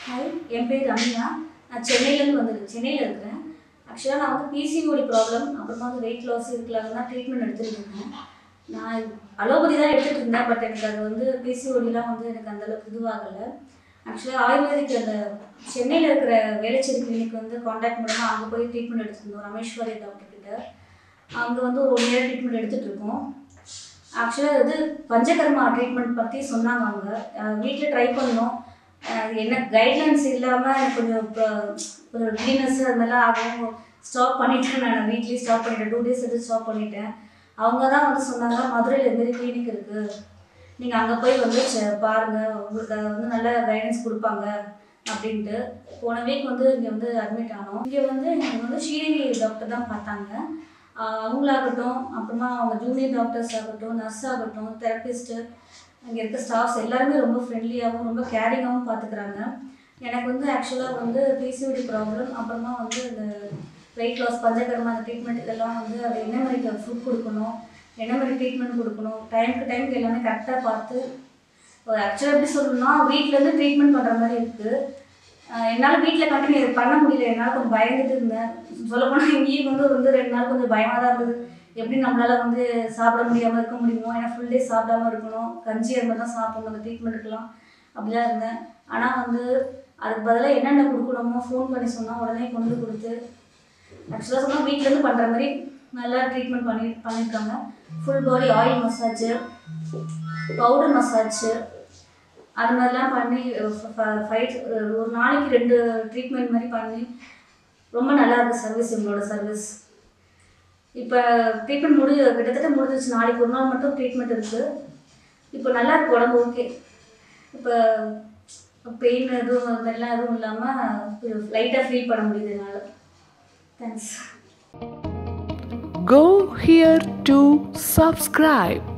Hi என் பேர் ரம்யா நான் சென்னையிலேருந்து வந்திருக்கேன் சென்னையில் இருக்கிறேன் ஆக்சுவலாக நான் வந்து பிசிஓடி ப்ராப்ளம் அப்புறமா வந்து வெயிட் லாஸ் இதுக்கெல்லாம் தான் ட்ரீட்மெண்ட் எடுத்துகிட்டு இருக்கேன் நான் அலோபதி தான் எடுத்துகிட்டு இருந்தேன் பட் எனக்கு அது வந்து பிசிஓடிலாம் வந்து எனக்கு அந்தளவுக்கு இதுவாகலை ஆக்சுவலாக ஆயுர்வேதிக் அந்த சென்னையில் இருக்கிற வேளச்சேரி கிளினிக் வந்து காண்டாக்ட் மூலமாக அங்கே போய் ட்ரீட்மெண்ட் எடுத்துருந்தோம் ரமேஸ்வரி டாக்டர் கிட்ட அங்கே வந்து ஒரு ஒன் இயர் ட்ரீட்மெண்ட் எடுத்துகிட்டு இருக்கோம் ஆக்சுவலாக இது பஞ்சகர்மா ட்ரீட்மெண்ட் பற்றி சொன்னாங்க அவங்க வீட்டில் ட்ரை பண்ணோம் அஹ் என்ன கைட்லைன்ஸ் இல்லாமல் எனக்கு கொஞ்சம் இப்போ ஒரு கிளீனஸ் அது மாதிரிலாம் ஆகும் ஸ்டாப் பண்ணிட்டேன் நான் வீட்லேயே ஸ்டாப் பண்ணிட்டேன் டூ டேஸ் எடுத்து ஸ்டாப் பண்ணிட்டேன் அவங்க தான் வந்து சொன்னாங்க மதுரையில் இதுமாரி கிளினிக் இருக்குது நீங்கள் அங்கே போய் வந்து செ- பாருங்க உங்களுக்கு அது வந்து நல்ல கைடன்ஸ் கொடுப்பாங்க அப்படின்ட்டு போன வீக் வந்து இங்கே வந்து அட்மிட் ஆனோம் இங்கே வந்து எனக்கு வந்து ஸ்ரீதேவி டாக்டர் தான் பார்த்தாங்க ஆஹ் அவங்களாகட்டும் அப்புறமா அவங்க ஜூனியர் டாக்டர்ஸ் ஆகட்டும் நர்ஸ் ஆகட்டும் தெரபிஸ்ட்டு அங்கே இருக்க ஸ்டாஃப்ஸ் எல்லாருமே ரொம்ப ஃப்ரெண்ட்லியாகவும் ரொம்ப கேரிங்காகவும் பார்த்துக்கிறாங்க எனக்கு வந்து ஆக்சுவலாக வந்து பிசிஓடி ப்ராப்ளம் அப்புறமா வந்து இந்த வெயிட் லாஸ் பஞ்சகர்மா அந்த ட்ரீட்மெண்ட் இதெல்லாம் வந்து அது என்ன மாதிரி ஃபுட் கொடுக்கணும் என்ன மாதிரி ட்ரீட்மெண்ட் கொடுக்கணும் டைமுக்கு டைமுக்கு எல்லாமே கரெக்டாக பார்த்து ஆக்சுவலாக எப்படி சொல்லணும்னா வீட்டிலேருந்து ட்ரீட்மெண்ட் பண்ணுற மாதிரி இருக்குது என்னால் வீட்டில் கண்டினியூ பண்ண முடியல என்னால் கொஞ்சம் பயந்துட்டு இருந்தேன் சொல்லப்போனால் இங்கேயும் வந்து வந்து ரெண்டு நாள் கொஞ்சம் பயமாக தான் இருந்தது எப்படி நம்மளால் வந்து சாப்பிட முடியாமல் இருக்க முடியுமோ ஏன்னா ஃபுல் டே சாப்பிடாம இருக்கணும் கஞ்சி அது மாதிரி தான் சாப்பிடணும் அந்த ட்ரீட்மெண்ட்டுக்கெல்லாம் அப்படிலாம் இருந்தேன் ஆனால் வந்து அதுக்கு பதிலாக என்னென்ன கொடுக்கணுமோ ஃபோன் பண்ணி சொன்னால் உடனே கொண்டு கொடுத்து ஆக்சுவலாக சொன்னால் வீட்டிலேருந்து பண்ணுற மாதிரி நல்லா ட்ரீட்மெண்ட் பண்ணி பண்ணியிருக்காங்க full body oil massage powder massage அது மாதிரிலாம் பண்ணி ஃபைட் ஒரு நாளைக்கு ரெண்டு ட்ரீட்மெண்ட் மாதிரி பண்ணி ரொம்ப நல்லா இருக்கு சர்வீஸ் இவங்களோட சர்வீஸ் இப்போ ட்ரீட்மெண்ட் முடி கிட்டத்தட்ட முடிஞ்சிச்சு நாளைக்கு ஒரு நாள் மட்டும் ட்ரீட்மெண்ட் இருக்குது இப்போ நல்லா இருக்கு உடம்பு ஓகே இப்போ பெயின் எதுவும் அது மாதிரிலாம் எதுவும் இல்லாமல் லைட்டாக ஃபீல் பண்ண முடியுது என்னால் thanks Go here to subscribe.